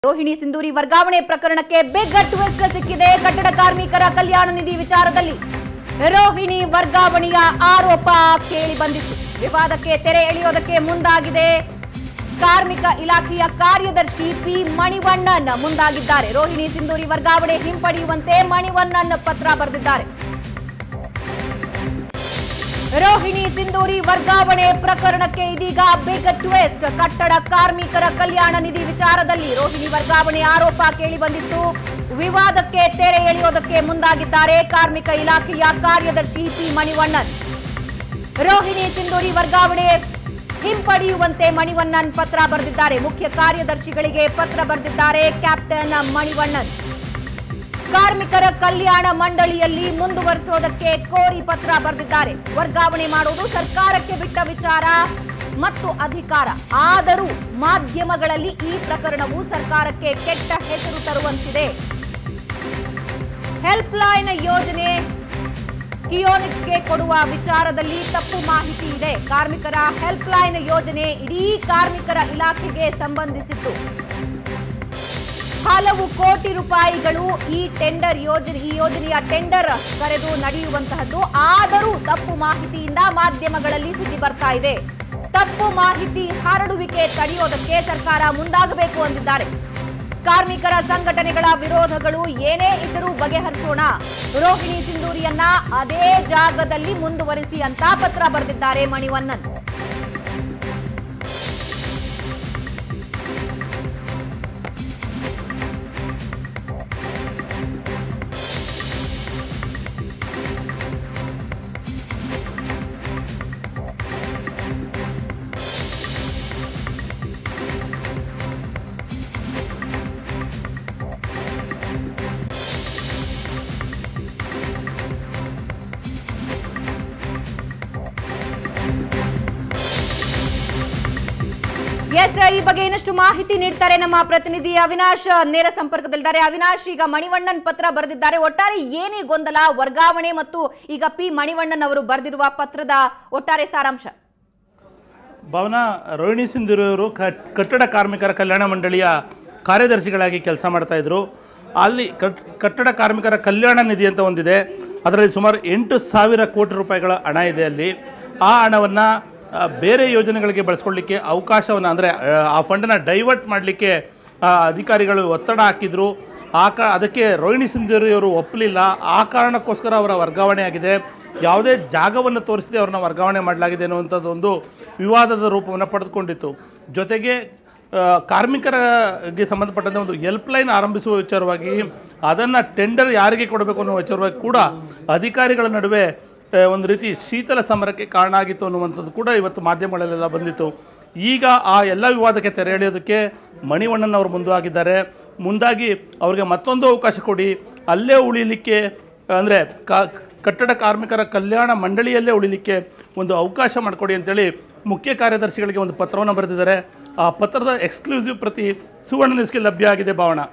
ರೋಹಿಣಿ ಸಿಂಧೂರಿ ವರ್ಗಾವಣೆ ಪ್ರಕರಣಕ್ಕೆ big twist ಸಿಕ್ಕಿದೆ ಕಟ್ಟಡ ಕಾರ್ಮಿಕರ ಕಲ್ಯಾಣ ನಿಧಿ ವಿಚಾರದಲ್ಲಿ ರೋಹಿಣಿ ವರ್ಗಾವಣೆಯ ಆರೋಪ ಕೇಳಿ ಬಂದಿತ್ತು ವಿವಾದಕ್ಕೆ ತೆರೆ ಎಳೆಯೋದಕ್ಕೆ ಮುಂದಾಗಿದೆ ಕಾರ್ಮಿಕ ಇಲಾಖೆಯ ಕಾರ್ಯದರ್ಶಿ ಪಿ ಮಣಿವಣ್ಣನ್ ಮುಂದಾಗಿದ್ದಾರೆ ರೋಹಿಣಿ ಸಿಂಧೂರಿ ವರ್ಗಾವಣೆ ಹಿಂಪಡೆಯುವಂತೆ ಮಣಿವಣ್ಣನ್ ಪತ್ರ ಬರೆದಿದ್ದಾರೆ ರೋಹಿಣಿ ಸಿಂಧೂರಿ ವರ್ಗಾವಣೆ ಪ್ರಕರಣಕ್ಕೆ ಇದೀಗ ಬಿಗ್ ಟ್ವಿಸ್ಟ್ ಕಟ್ಟಡ ಕಾರ್ಮಿಕರ ಕಲ್ಯಾಣ ನಿಧಿ ವಿಚಾರದಲ್ಲಿ ರೋಹಿಣಿ ವರ್ಗಾವಣೆ ಆರೋಪ ಕೇಳಿ ಬಂದಿತ್ತು ವಿವಾದಕ್ಕೆ ತೆರೆ ಎಳೆಯೋದಕ್ಕೆ ಮುಂದಾಗಿದ್ದಾರೆ ಕಾರ್ಮಿಕ ಇಲಾಖೆಯ ಕಾರ್ಯದರ್ಶಿ ಪಿ ಮಣಿವಣ್ಣನ್ ರೋಹಿಣಿ ಸಿಂಧೂರಿ ವರ್ಗಾವಣೆ ಹಿಂಪಡೆಯುವಂತೆ ಮಣಿವಣ್ಣನ್ ಪತ್ರ ಬರೆದಿದ್ದಾರೆ ಮುಖ್ಯ ಕಾರ್ಯದರ್ಶಿಗಳಿಗೆ ಪತ್ರ ಬರೆದಿದ್ದಾರೆ ಕ್ಯಾಪ್ಟನ್ ಮಣಿವಣ್ಣನ್ ಕಾರ್ಮಿಕರ ಕಲ್ಯಾಣ ಮಂಡಳಿಯಲ್ಲಿ ಮುಂದುವರಿಸೋದಕ್ಕೆ ಕೋರಿ ಪತ್ರ ಬರೆದಿದ್ದಾರೆ ವರ್ಗಾವಣೆ ಮಾಡುವುದು ಸರ್ಕಾರಕ್ಕೆ ಬಿಟ್ಟ ವಿಚಾರ ಮತ್ತು ಅಧಿಕಾರ ಆದರೂ ಮಾಧ್ಯಮಗಳಲ್ಲಿ ಈ ಪ್ರಕರಣವು ಸರ್ಕಾರಕ್ಕೆ ಕೆಟ್ಟ ಹೆಸರು ತರುವಂತಿದೆ ಹೆಲ್ಪ್ ಲೈನ್ ಯೋಜನೆ ಕಿಯೋನಿಕ್ಸ್ಗೆ ಕೊಡುವ ವಿಚಾರದಲ್ಲಿ ತಪ್ಪು ಮಾಹಿತಿ ಇದೆ ಕಾರ್ಮಿಕರ ಹೆಲ್ಪ್ ಲೈನ್ ಯೋಜನೆ ಇಡೀ ಕಾರ್ಮಿಕರ ಇಲಾಖೆಗೆ ಸಂಬಂಧಿಸಿತ್ತು ಹಲವು ಕೋಟಿ ರೂಪಾಯಿಗಳು ಈ ಟೆಂಡರ್ ಯೋಜನೆ ಈ ಯೋಜನೆಯ ಟೆಂಡರ್ ಕರೆದು ನಡೆಯುವಂತಹದ್ದು ಆದರೂ ತಪ್ಪು ಮಾಹಿತಿಯಿಂದ ಮಾಧ್ಯಮಗಳಲ್ಲಿ ಸುದ್ದಿ ಬರ್ತಾ ಇದೆ ತಪ್ಪು ಮಾಹಿತಿ ಹರಡುವಿಕೆ ತಡೆಯೋದಕ್ಕೆ ಸರ್ಕಾರ ಮುಂದಾಗಬೇಕು ಅಂದಿದ್ದಾರೆ ಕಾರ್ಮಿಕರ ಸಂಘಟನೆಗಳ ವಿರೋಧಗಳು ಏನೇ ಇದ್ದರೂ ಬಗೆಹರಿಸೋಣ ರೋಹಿಣಿ ಸಿಂಧೂರಿಯನ್ನ ಅದೇ ಜಾಗದಲ್ಲಿ ಮುಂದುವರಿಸಿ ಅಂತ ಪತ್ರ ಬರೆದಿದ್ದಾರೆ ಮಣಿವಣ್ಣನ್ ಎಸ್ ಈ ಬಗ್ಗೆ ಇನ್ನಷ್ಟು ಮಾಹಿತಿ ನೀಡ್ತಾರೆ ನಮ್ಮ ಪ್ರತಿನಿಧಿ ಅವಿನಾಶ್ ನೇರ ಸಂಪರ್ಕದಲ್ಲಿದ್ದಾರೆ ಅವಿನಾಶ್ ಈಗ ಮಣಿವಣ್ಣನ್ ಪತ್ರ ಬರೆದಿದ್ದಾರೆ ಒಟ್ಟಾರೆ ಏನೇ ಗೊಂದಲ ವರ್ಗಾವಣೆ ಮತ್ತು ಈಗ ಪಿ ಮಣಿವಣ್ಣನ್ ಅವರು ಬರೆದಿರುವ ಪತ್ರದ ಒಟ್ಟಾರೆ ಸಾರಾಂಶ ಭವನ ರೋಹಿಣಿ ಸಿಂಧೂರವರು ಕಟ್- ಕಟ್ಟಡ ಕಾರ್ಮಿಕರ ಕಲ್ಯಾಣ ಮಂಡಳಿಯ ಕಾರ್ಯದರ್ಶಿಗಳಾಗಿ ಕೆಲಸ ಮಾಡ್ತಾ ಇದ್ರು ಅಲ್ಲಿ ಕಟ್ ಕಟ್ಟಡ ಕಾರ್ಮಿಕರ ಕಲ್ಯಾಣ ನಿಧಿ ಅಂತ ಒಂದಿದೆ ಅದರಲ್ಲಿ ಸುಮಾರು ಎಂಟು ಸಾವಿರ ಕೋಟಿ ರೂಪಾಯಿಗಳ ಹಣ ಇದೆ ಅಲ್ಲಿ ಆ ಹಣವನ್ನು ಬೇರೆ ಯೋಜನೆಗಳಿಗೆ ಬಳಸ್ಕೊಳ್ಳಿಕ್ಕೆ ಅವಕಾಶವನ್ನು ಅಂದರೆ ಆ ಫಂಡನ್ನು ಡೈವರ್ಟ್ ಮಾಡಲಿಕ್ಕೆ ಅಧಿಕಾರಿಗಳು ಒತ್ತಡ ಹಾಕಿದ್ರು ಆ ಕಾ ಅದಕ್ಕೆ ರೋಹಿಣಿ ಸಿಂಧೂರಿಯವರು ಒಪ್ಪಲಿಲ್ಲ ಆ ಕಾರಣಕ್ಕೋಸ್ಕರ ಅವರ ವರ್ಗಾವಣೆ ಆಗಿದೆ ಯಾವುದೇ ಜಾಗವನ್ನು ತೋರಿಸದೆ ಅವ್ರನ್ನ ವರ್ಗಾವಣೆ ಮಾಡಲಾಗಿದೆ ಅನ್ನುವಂಥದ್ದು ಒಂದು ವಿವಾದದ ರೂಪವನ್ನು ಪಡೆದುಕೊಂಡಿತ್ತು ಜೊತೆಗೆ ಆ, ಕಾರ್ಮಿಕರಿಗೆ ಸಂಬಂಧಪಟ್ಟಂತೆ ಒಂದು ಹೆಲ್ಪ್ ಲೈನ್ ಆರಂಭಿಸುವ ವಿಚಾರವಾಗಿ ಅದನ್ನು ಟೆಂಡರ್ ಯಾರಿಗೆ ಕೊಡಬೇಕು ಅನ್ನೋ ವಿಚಾರವಾಗಿ ಕೂಡ ಅಧಿಕಾರಿಗಳ ನಡುವೆ ಆ, ಒಂದು ರೀತಿ ಶೀತಲ ಸಮರಕ್ಕೆ ಕಾರಣ ಆಗಿತ್ತು ಅನ್ನುವಂಥದ್ದು ಕೂಡ ಇವತ್ತು ಮಾಧ್ಯಮಗಳಲ್ಲೆಲ್ಲ ಬಂದಿತ್ತು ಈಗ ಆ ಎಲ್ಲ ವಿವಾದಕ್ಕೆ ತೆರೆ ಎಳೆಯೋದಕ್ಕೆ ಮಣಿವಣ್ಣನ್ ಅವರು ಮುಂದಾಗಿದ್ದಾರೆ ಮುಂದಾಗಿ ಅವರಿಗೆ ಮತ್ತೊಂದು ಅವಕಾಶ ಕೊಡಿ ಅಲ್ಲೇ ಉಳಿಲಿಕ್ಕೆ ಅಂದರೆ ಕಾ ಕಟ್ಟಡ ಕಾರ್ಮಿಕರ ಕಲ್ಯಾಣ ಮಂಡಳಿಯಲ್ಲೇ ಉಳಿಲಿಕ್ಕೆ ಒಂದು ಅವಕಾಶ ಮಾಡಿಕೊಡಿ ಅಂತೇಳಿ ಮುಖ್ಯ ಕಾರ್ಯದರ್ಶಿಗಳಿಗೆ ಒಂದು ಪತ್ರವನ್ನು ಬರೆದಿದ್ದಾರೆ ಆ ಪತ್ರದ ಎಕ್ಸ್ಕ್ಲೂಸಿವ್ ಪ್ರತಿ ಸುವರ್ಣ ನ್ಯೂಸ್ಗೆ ಲಭ್ಯ ಆಗಿದೆ ಭಾವನ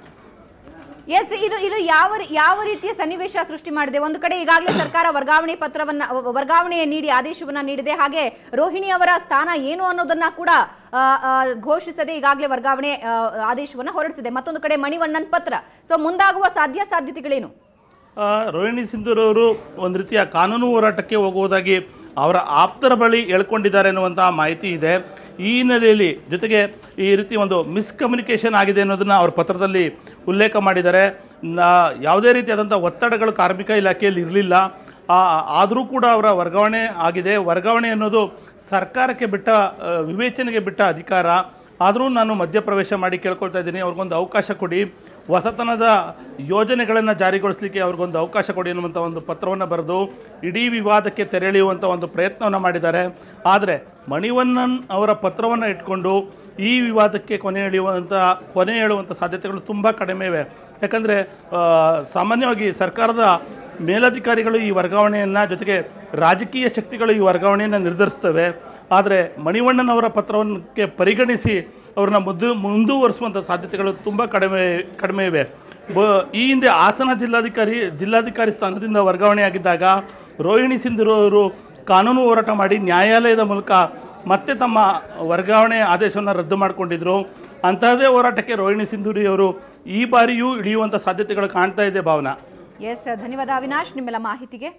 ಎಸ್ ಇದು ಇದು ಯಾವ ರೀ- ಯಾವ ರೀತಿಯ ಸನ್ನಿವೇಶ ಸೃಷ್ಟಿ ಮಾಡಿದೆ ಒಂದು ಕಡೆ ಈಗಾಗಲೇ ಸರ್ಕಾರ ವರ್ಗಾವಣೆ ಪತ್ರವನ್ನ ವ- ವರ್ಗಾವಣೆ ನೀಡಿ ಆದೇಶವನ್ನ ನೀಡಿದೆ ಹಾಗೆ ರೋಹಿಣಿ ಅವರ ಸ್ಥಾನ ಏನು ಅನ್ನೋದನ್ನ ಕೂಡ ಆ, ಆ, ಘೋಷಿಸದೆ ಈಗಾಗಲೇ ವರ್ಗಾವಣೆ ಆ, ಆದೇಶವನ್ನ ಹೊರಡಿಸಿದೆ ಮತ್ತೊಂದು ಕಡೆ ಮಣಿವಣ್ಣನ್ ಪತ್ರ ಸೊ ಮುಂದಾಗುವ ಸಾಧ್ಯ ಸಾಧ್ಯತೆಗಳೇನು ಆ, ರೋಹಿಣಿ ಸಿಂಧೂರವರು ಒಂದು ರೀತಿಯ ಕಾನೂನು ಹೋರಾಟಕ್ಕೆ ಹೋಗುವುದಾಗಿ ಅವರ ಆಪ್ತರ ಬಳಿ ಹೇಳ್ಕೊಂಡಿದ್ದಾರೆ ಅನ್ನುವಂಥ ಮಾಹಿತಿ ಇದೆ ಈ ಹಿನ್ನೆಲೆಯಲ್ಲಿ ಜೊತೆಗೆ ಈ ರೀತಿ ಒಂದು ಮಿಸ್ಕಮ್ಯುನಿಕೇಷನ್ ಆಗಿದೆ ಅನ್ನೋದನ್ನು ಅವ್ರ ಪತ್ರದಲ್ಲಿ ಉಲ್ಲೇಖ ಮಾಡಿದ್ದಾರೆ ನಾ ಯಾವುದೇ ರೀತಿಯಾದಂಥ ಒತ್ತಡಗಳು ಕಾರ್ಮಿಕ ಇಲಾಖೆಯಲ್ಲಿ ಇರಲಿಲ್ಲ ಆದರೂ ಕೂಡ ಅವರ ವರ್ಗಾವಣೆ ಆಗಿದೆ ವರ್ಗಾವಣೆ ಅನ್ನೋದು ಸರ್ಕಾರಕ್ಕೆ ಬಿಟ್ಟ ಆ, ವಿವೇಚನೆಗೆ ಬಿಟ್ಟ ಅಧಿಕಾರ ಆದರೂ ನಾನು ಮಧ್ಯಪ್ರವೇಶ ಮಾಡಿ ಕೇಳ್ಕೊಳ್ತಾ ಇದ್ದೀನಿ ಅವ್ರಿಗೊಂದು ಅವಕಾಶ ಕೊಡಿ ಹೊಸತನದ ಯೋಜನೆಗಳನ್ನು ಜಾರಿಗೊಳಿಸಲಿಕ್ಕೆ ಅವ್ರಿಗೊಂದು ಅವಕಾಶ ಕೊಡಿ ಅನ್ನುವಂಥ ಒಂದು ಪತ್ರವನ್ನು ಬರೆದು ಇಡೀ ವಿವಾದಕ್ಕೆ ತೆರೆಳೆಯುವಂಥ ಒಂದು ಪ್ರಯತ್ನವನ್ನು ಮಾಡಿದ್ದಾರೆ ಆದರೆ ಮಣಿವಣ್ಣನ್ ಅವರ ಪತ್ರವನ್ನು ಇಟ್ಕೊಂಡು ಈ ವಿವಾದಕ್ಕೆ ಕೊನೆ ಎಳೆಯುವಂಥ ಕೊನೆ ಹೇಳುವಂಥ ಸಾಧ್ಯತೆಗಳು ತುಂಬ ಕಡಿಮೆ ಇವೆ ಯಾಕಂದರೆ ಸಾಮಾನ್ಯವಾಗಿ ಸರ್ಕಾರದ ಮೇಲಧಿಕಾರಿಗಳು ಈ ವರ್ಗಾವಣೆಯನ್ನು ಜೊತೆಗೆ ರಾಜಕೀಯ ಶಕ್ತಿಗಳು ಈ ವರ್ಗಾವಣೆಯನ್ನು ನಿರ್ಧರಿಸ್ತವೆ ಆದರೆ ಮಣಿವಣ್ಣನ್ ಅವರ ಪತ್ರವನ್ನಕ್ಕೆ ಪರಿಗಣಿಸಿ ಅವ್ರನ್ನ ಮುದ್ದು ಮುಂದುವರಿಸುವಂಥ ಸಾಧ್ಯತೆಗಳು ತುಂಬ ಕಡಿಮೆ ಕಡಿಮೆ ಇವೆ ಬ ಈ ಹಿಂದೆ ಹಾಸನ ಜಿಲ್ಲಾಧಿಕಾರಿ ಜಿಲ್ಲಾಧಿಕಾರಿ ಸ್ಥಾನದಿಂದ ವರ್ಗಾವಣೆಯಾಗಿದ್ದಾಗ ರೋಹಿಣಿ ಸಿಂಧೂರು ಅವರು ಕಾನೂನು ಹೋರಾಟ ಮಾಡಿ ನ್ಯಾಯಾಲಯದ ಮೂಲಕ ಮತ್ತೆ ತಮ್ಮ ವರ್ಗಾವಣೆ ಆದೇಶವನ್ನು ರದ್ದು ಮಾಡಿಕೊಂಡಿದ್ರು ಅಂತಹದೇ ಹೋರಾಟಕ್ಕೆ ರೋಹಿಣಿ ಸಿಂಧೂರಿ ಅವರು ಈ ಬಾರಿಯೂ ಇಳಿಯುವಂಥ ಸಾಧ್ಯತೆಗಳು ಕಾಣ್ತಾ ಇದೆ ಭಾವನಾ ಎಸ್ ಧನ್ಯವಾದ ಅವಿನಾಶ್ ನಿಮ್ಮೆಲ್ಲ ಮಾಹಿತಿಗೆ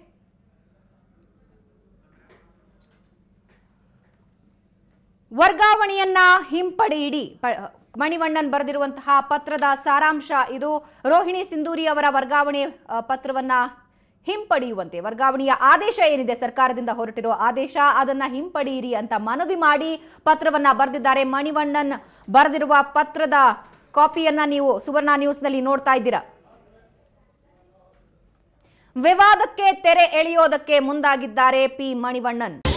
ವರ್ಗಾವಣೆಯನ್ನ ಹಿಂಪಡೆಯಿಡಿ ಪ- ಮಣಿವಣ್ಣನ್ ಬರೆದಿರುವಂತಹ ಪತ್ರದ ಸಾರಾಂಶ ಇದು ರೋಹಿಣಿ ಸಿಂಧೂರಿ ಅವರ ವರ್ಗಾವಣೆ ಆ, ಪತ್ರವನ್ನ ಹಿಂಪಡೆಯುವಂತೆ ವರ್ಗಾವಣೆಯ ಆದೇಶ ಏನಿದೆ ಸರ್ಕಾರದಿಂದ ಹೊರಟಿರೋ ಆದೇಶ ಅದನ್ನ ಹಿಂಪಡೆಯಿರಿ ಅಂತ ಮನವಿ ಮಾಡಿ ಪತ್ರವನ್ನ ಬರೆದಿದ್ದಾರೆ ಮಣಿವಣ್ಣನ್ ಬರೆದಿರುವ ಪತ್ರದ ಕಾಪಿಯನ್ನ ನೀವು ಸುವರ್ಣ ನ್ಯೂಸ್ನಲ್ಲಿ ನೋಡ್ತಾ ಇದ್ದೀರಾ ವಿವಾದಕ್ಕೆ ತೆರೆ ಎಳೆಯೋದಕ್ಕೆ ಮುಂದಾಗಿದ್ದಾರೆ ಪಿ ಮಣಿವಣ್ಣನ್